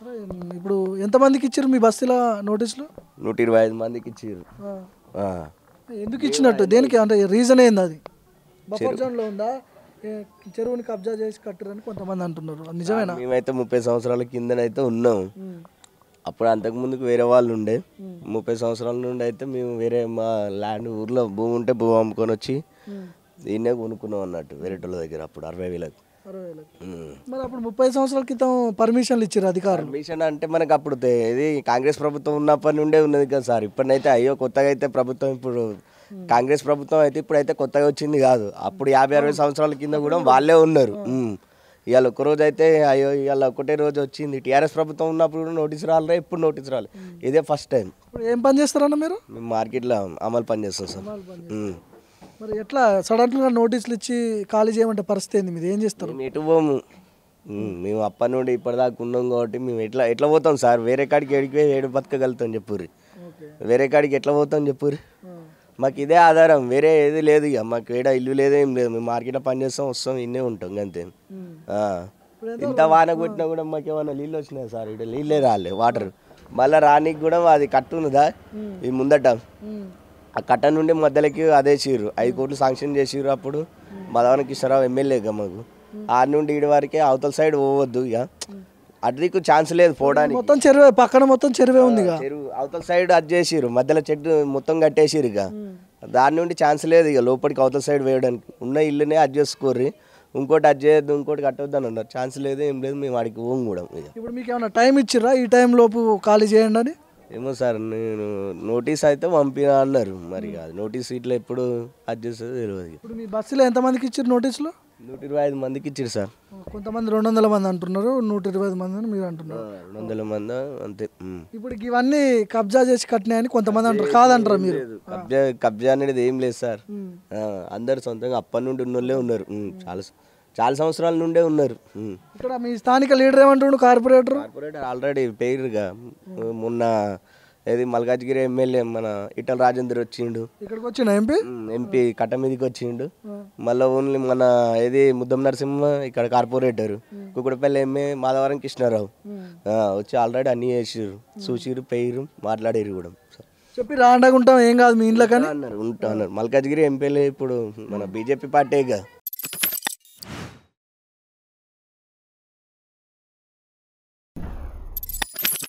అరే, ఇప్పుడు ఎంతమందికి ఇచ్చారు మీ బస్తీలో నోటీసులు నూట ఇరవై ఐదు మందికి ఇచ్చారు ఆ. ఎందుకు ఇచ్చినట్టు దేనికి అంటే రీజన్ ఏంది అది బఫర్ జోన్లో ఉందా ఏ, చెరువుని కబ్జా చేసి కట్టురని కొంతమంది అంటున్నారు అది నిజమేనా మేమైతే ముప్పై సంవత్సరాల కిందనైతే ఉన్నాం అప్పుడు అంతకు ముందుకు వేరే వాళ్ళు ఉండే ముప్పై సంవత్సరాల నుండి అయితే మేము వేరే మా ల్యాండ్ ఊర్లో భూమి ఉంటే భూమి అమ్ముకొని వచ్చి దీన్నే కొనుక్కున్నాం అన్నట్టు వేరేటోళ్ళ దగ్గర అప్పుడు అరవై వేలకు అరవై వేలకు ఉమ్. మరి అప్పుడు ముప్పై సంవత్సరాల క్రితం పర్మిషన్లు ఇచ్చారు అధికారులు పర్మిషన్ అంటే మనకు అప్పుడు తె- ఇది కాంగ్రెస్ ప్రభుత్వం ఉన్నప్పటి నుండే ఉన్నది కదా సార్ ఇప్పుడైతే అయ్యో కొత్తగా అయితే ప్రభుత్వం ఇప్పుడు కాంగ్రెస్ ప్రభుత్వం అయితే ఇప్పుడైతే కొత్తగా వచ్చింది కాదు అప్పుడు యాభై అరవై సంవత్సరాల కింద కూడా వాళ్ళే ఉన్నారు ఉమ్. ఇవాళ ఒక రోజు అయితే అయ్యో ఇవాళ ఒకటే రోజు వచ్చింది టీఆర్ఎస్ ప్రభుత్వం ఉన్నప్పుడు కూడా నోటీస్ రాలరా ఇప్పుడు నోటీస్ రాలే ఇదే ఫస్ట్ టైం ఇప్పుడు ఏం పని చేస్తారన్న మీరు మేము మార్కెట్లో అమలు పని చేస్తాం సార్ ఉమ్. మరి ఎట్లా సడన్గా నోటీసులు ఇచ్చి ఖాళీ చేయమంటే పరిస్థితి ఏంది మీరు ఏం చేస్తారు మేము ఎటు పోము ఉమ్, మేము అప్పటి నుండి ఇప్పటిదాకా ఉన్నాం కాబట్టి మేము ఎట్లా ఎట్లా పోతాం సార్ వేరే కాడికి ఎడికి పోయి ఏడు బతకగలుగుతాం చెప్పుర్రి ఓకే వేరే కాడికి ఎట్లా పోతాం చెప్పుర్రి మాకు ఇదే ఆధారం వేరే ఏది లేదు ఇక మాకు ఏడ ఇల్లు లేదు ఏం లేదు మేము మార్కెట్లో పని చేస్తాం వస్తాం ఇన్నే ఉంటాం అంతే ఆ. ఇంత వాన కొట్టినా కూడా మాకు ఏమైనా నీళ్ళు వచ్చినాయి సార్ ఇక్కడ నీళ్ళే రాలే వాటర్ మళ్ళీ రానికి కూడా అది కట్టు ఉన్నదా ఈ ముందట ఆ కట్ట నుండి మధ్యలోకి అదే చీరు ఐదు కోట్లు శాంక్షన్ చేసిర్రు అప్పుడు మదవన కిషోరావు ఎమ్మెల్యేగా మాకు ఆ నుండి ఈడి వరకే అవతల సైడ్ పోవద్దు ఇక అటుదిక్కు ఛాన్స్ లేదు పోవడానికి మొత్తం చెరువే పక్కన మొత్తం చెరువే ఉంది ఇక చెరువు అవతల సైడ్ అది చేసిర్రు మధ్యలో చెట్టు మొత్తం కట్టేసిర్రు ఇక దాని నుండి ఛాన్స్ లేదు ఇక లోపలికి అవతల సైడ్ వేయడానికి ఉన్న ఇల్లునే అది చేసుకోర్రి ఇంకోటి అది చేయొద్దు ఇంకోటి కట్టొద్దు అని అన్నారు ఛాన్స్ లేదు ఏం లేదు మేము వాడికి పోం కూడా ఇక ఇప్పుడు మీకు ఏమైనా టైం ఇచ్చిర్రా ఈ టైం లోపు ఖాళీ చేయండి అని ఏమో సార్ నేను నోటీస్ అయితే పంపినా అన్నారు మరి అది నోటీస్ ఇట్లా ఎప్పుడు అది చేస్తుందో తెలియదు ఇక. ఇప్పుడు మీ బస్సులో ఎంతమందికి ఇచ్చారు నోటీసులు నూట ఇరవై ఐదు మందికి ఇచ్చారు సార్ కొంతమంది రెండు వందల మంది అంటున్నారు నూట ఇరవై ఐదు మంది అని మీరు అంటున్నారు రెండు వందల మంది అంతే ఉమ్. ఇప్పుడు ఇవన్నీ కబ్జా చేసి కట్టినాయని కొంతమంది అంటారు కాదంటారా మీరు లేదు కబ్జా కబ్జా అనేది ఏం లేదు సార్ ఆ, అందరు సొంతంగా అప్పటి నుండి ఉన్నోళ్ళే ఉన్నారు ఉమ్, చాలా చాలా సంవత్సరాల నుండే ఉన్నారు ఉమ్. ఇక్కడ మీ స్థానిక లీడర్ ఏమంటుండు కార్పొరేటర్ కార్పొరేటర్ ఆల్రెడీ పేరుగా మొన్న ఏది మల్కాజ్గిరి ఎమ్మెల్యే మన ఇటల రాజేందర్ వచ్చిండు ఇక్కడికి వచ్చిన ఎంపీ ఉమ్, ఎంపీ కట్ట మీదకి వచ్చిండు మళ్ళీ ఓన్లీ మన ఏది ముద్దం నరసింహ ఇక్కడ కార్పొరేటర్ కుక్కడపల్లి ఎమ్మె మాధవరం కృష్ణారావు ఆ, వచ్చి ఆల్రెడీ అన్నీ చేసిర్రు చూసిర్రు పేరు మాట్లాడారు కూడా చెప్పి రాండగా ఉంటాం ఏం కాదు మీ ఇంట్లో కానీ అన్నారు ఉంటా అన్నారు మల్కాజ్గిరి ఎంపీలే ఇప్పుడు మన బీజేపీ పార్టీగా